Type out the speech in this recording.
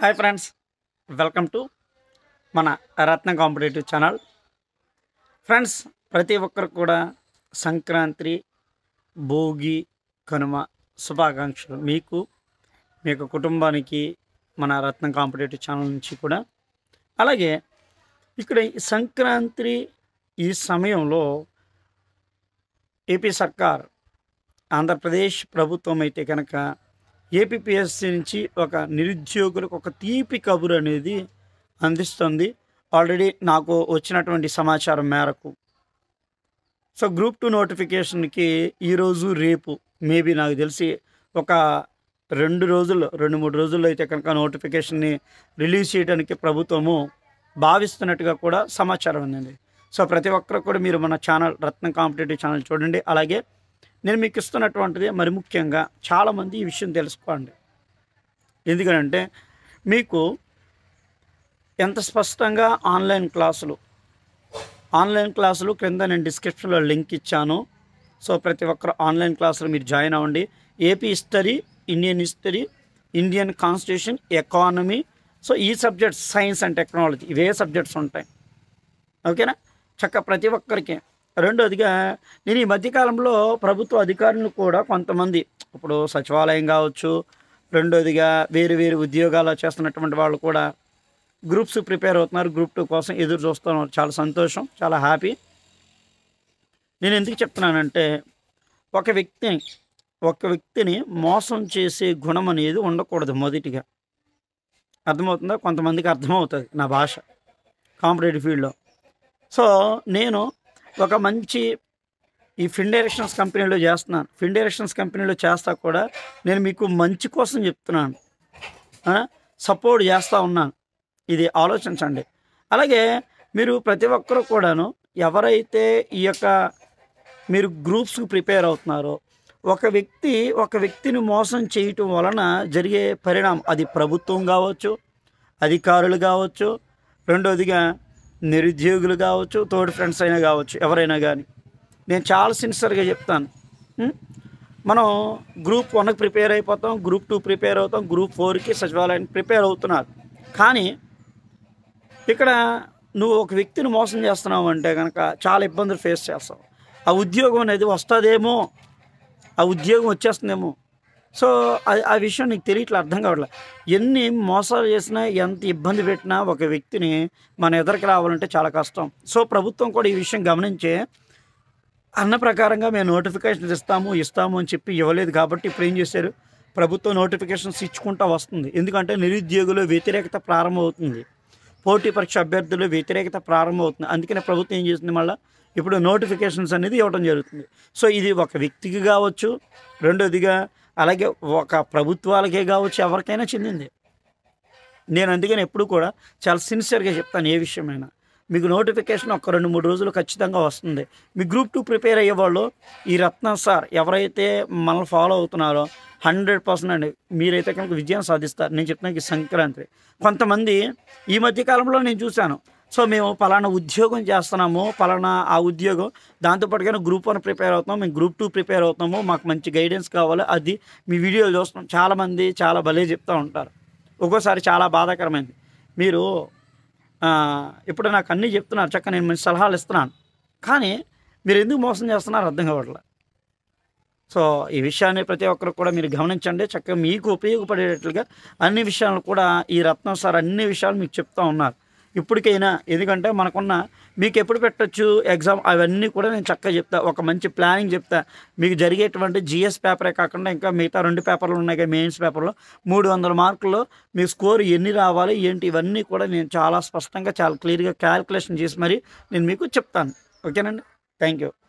Hi friends welcome to మన రత్న competitive channel friends ప్రతి ఒక్కరు కూడా సంక్రాంతి భోగి కనుమ శుభాకాంక్షలు మీకు మీ యొక్క కుటుంబానికి మన రత్న కాంపిటేటివ్ ఛానల్ నుంచి కూడా అలాగే ఇక్కడ ఈ సంక్రాంతి ఈ సమయంలో ఏపీ సర్కార్ ఆంధ్రప్రదేశ్ ప్రభుత్వం అయితే కనుక ఏపీపీఎస్సీ నుంచి ఒక నిరుద్యోగులకు ఒక తీపి కబురు అనేది అందిస్తుంది ఆల్రెడీ నాకు వచ్చినటువంటి సమాచారం మేరకు సో గ్రూప్ టూ నోటిఫికేషన్కి ఈరోజు రేపు మేబీ నాకు తెలిసి ఒక రెండు రోజుల్లో రెండు మూడు రోజుల్లో అయితే కనుక నోటిఫికేషన్ని రిలీజ్ చేయడానికి ప్రభుత్వము భావిస్తున్నట్టుగా కూడా సమాచారం ఉందండి సో ప్రతి ఒక్కరు కూడా మీరు మన ఛానల్ రత్న కాంపిటేటివ్ ఛానల్ చూడండి అలాగే నేను మీకు ఇస్తున్నటువంటిది మరి ముఖ్యంగా చాలామంది ఈ విషయం తెలుసుకోండి ఎందుకనంటే మీకు ఎంత స్పష్టంగా ఆన్లైన్ క్లాసులు ఆన్లైన్ క్లాసులు క్రింద నేను డిస్క్రిప్షన్లో లింక్ ఇచ్చాను సో ప్రతి ఒక్కరు ఆన్లైన్ క్లాసులు మీరు జాయిన్ అవ్వండి AP history Indian history Indian constitution economy so ఈ సబ్జెక్ట్స్ సైన్స్ అండ్ టెక్నాలజీ ఇవే సబ్జెక్ట్స్ ఉంటాయి ఓకేనా చక్క ప్రతి ఒక్కరికి రెండోదిగా నేను ఈ మధ్యకాలంలో ప్రభుత్వ అధికారులు కూడా కొంతమంది ఇప్పుడు సచివాలయం కావచ్చు రెండోదిగా వేరు వేరు ఉద్యోగాలు చేస్తున్నటువంటి వాళ్ళు కూడా గ్రూప్స్ ప్రిపేర్ అవుతున్నారు గ్రూప్ టూ కోసం ఎదురు చూస్తున్నారు చాలా సంతోషం చాలా హ్యాపీ నేను ఎందుకు చెప్తున్నానంటే ఒక వ్యక్తిని ఒక వ్యక్తిని మోసం చేసే గుణం అనేది ఉండకూడదు మొదటిగా అర్థమవుతుందా కొంతమందికి అర్థమవుతుంది నా భాష కాంపిటేటివ్ ఫీల్డ్లో సో నేను ఒక మంచి ఈ ఫిన్ డైరెక్షన్స్ కంపెనీలో చేస్తున్నాను ఫిన్ డైరెక్షన్స్ కంపెనీలో చేస్తా కూడా నేను మీకు మంచి కోసం చెప్తున్నాను సపోర్ట్ చేస్తూ ఉన్నాను ఇది ఆలోచించండి అలాగే మీరు ప్రతి ఒక్కరూ కూడాను ఎవరైతే ఈ యొక్క మీరు గ్రూప్స్కి ప్రిపేర్ అవుతున్నారో ఒక వ్యక్తి ఒక వ్యక్తిని మోసం చేయటం వలన జరిగే పరిణామం అది ప్రభుత్వం కావచ్చు అధికారులు కావచ్చు రెండోదిగా నిరుద్యోగులు కావచ్చు తోటి ఫ్రెండ్స్ అయినా కావచ్చు ఎవరైనా కానీ నేను చాలా సిన్సియర్గా చెప్తాను ఉం? మనం గ్రూప్ వన్కి ప్రిపేర్ అయిపోతాం గ్రూప్ టూ ప్రిపేర్ అవుతాం గ్రూప్ ఫోర్కి సచివాలయానికి ప్రిపేర్ అవుతున్నారు కానీ ఇక్కడ నువ్వు ఒక వ్యక్తిని మోసం చేస్తున్నావు అంటే కనుక చాలా ఇబ్బందులు ఫేస్ చేస్తావు ఆ ఉద్యోగం అనేది వస్తుందేమో ఆ ఉద్యోగం వచ్చేస్తుందేమో సో అది ఆ విషయం నీకు తెలియట్లే అర్థం కావట్లే ఎన్ని మోసాలు చేసినా ఎంత ఇబ్బంది పెట్టినా ఒక వ్యక్తిని మన ఎదురికి రావాలంటే చాలా కష్టం సో ప్రభుత్వం కూడా ఈ విషయం గమనించి అన్న ప్రకారంగా మేము నోటిఫికేషన్స్ ఇస్తాము ఇస్తాము అని చెప్పి ఇవ్వలేదు కాబట్టి ఇప్పుడు ఏం చేశారు ప్రభుత్వం నోటిఫికేషన్స్ ఇచ్చుకుంటా వస్తుంది ఎందుకంటే నిరుద్యోగులు వ్యతిరేకత ప్రారంభమవుతుంది పోటీ పరీక్ష అభ్యర్థులు వ్యతిరేకత ప్రారంభమవుతుంది అందుకనే ప్రభుత్వం ఏం చేస్తుంది మళ్ళీ ఇప్పుడు నోటిఫికేషన్స్ అనేది ఇవ్వడం జరుగుతుంది సో ఇది ఒక వ్యక్తికి కావచ్చు రెండోదిగా అలాగే ఒక ప్రభుత్వాలకే కావచ్చు ఎవరికైనా చెందింది నేను అందుకని ఎప్పుడు కూడా చాలా సిన్సియర్గా చెప్తాను ఏ విషయమైనా మీకు నోటిఫికేషన్ ఒక రెండు మూడు రోజులు ఖచ్చితంగా వస్తుంది మీ గ్రూప్ టూ ప్రిపేర్ అయ్యేవాళ్ళు ఈ రత్న సార్ ఎవరైతే మనల్ని ఫాలో అవుతున్నారో హండ్రెడ్ పర్సెంట్ అండి మీరైతే కనుక విజయం సాధిస్తారు నేను చెప్తున్నాను ఈ సంక్రాంతి కొంతమంది ఈ మధ్య కాలంలో నేను చూశాను సో మేము పలానా ఉద్యోగం చేస్తున్నాము పలానా ఆ ఉద్యోగం దాంతోపాటుగా గ్రూప్ వన్ ప్రిపేర్ అవుతున్నాం మేము గ్రూప్ టూ ప్రిపేర్ అవుతున్నాము మాకు మంచి గైడెన్స్ కావాలి అది మీ వీడియోలు చూస్తున్నాం చాలామంది చాలా భలే చెప్తూ ఉంటారు ఒక్కోసారి చాలా బాధాకరమైంది మీరు ఆ, ఇప్పుడు నాకు అన్నీ చెప్తున్నారు చక్క నేను మంచి సలహాలు ఇస్తున్నాను కానీ మీరు ఎందుకు మోసం చేస్తున్నారు అర్థం కావట్లే సో ఈ విషయాన్ని ప్రతి ఒక్కరు కూడా మీరు గమనించండి చక్కగా మీకు ఉపయోగపడేటట్లుగా అన్ని విషయాలు కూడా ఈ రత్నం సార్ అన్ని విషయాలు మీకు చెప్తా ఉన్నారు ఇప్పటికైనా ఎందుకంటే మనకున్న మీకు ఎప్పుడు పెట్టొచ్చు ఎగ్జామ్ అవన్నీ కూడా నేను చక్కగా చెప్తా ఒక మంచి ప్లానింగ్ చెప్తా మీకు జరిగేటువంటి జిఎస్ పేపరే కాకుండా ఇంకా మిగతా రెండు పేపర్లు ఉన్నాయి కదా మెయిన్స్ పేపర్లో మూడు వందల మార్కుల్లో మీ స్కోర్ ఎన్ని రావాలి ఏంటి ఇవన్నీ కూడా నేను చాలా స్పష్టంగా చాలా క్లియర్గా క్యాలిక్యులేషన్ చేసి మరి నేను మీకు చెప్తాను ఓకేనండి థ్యాంక్ యూ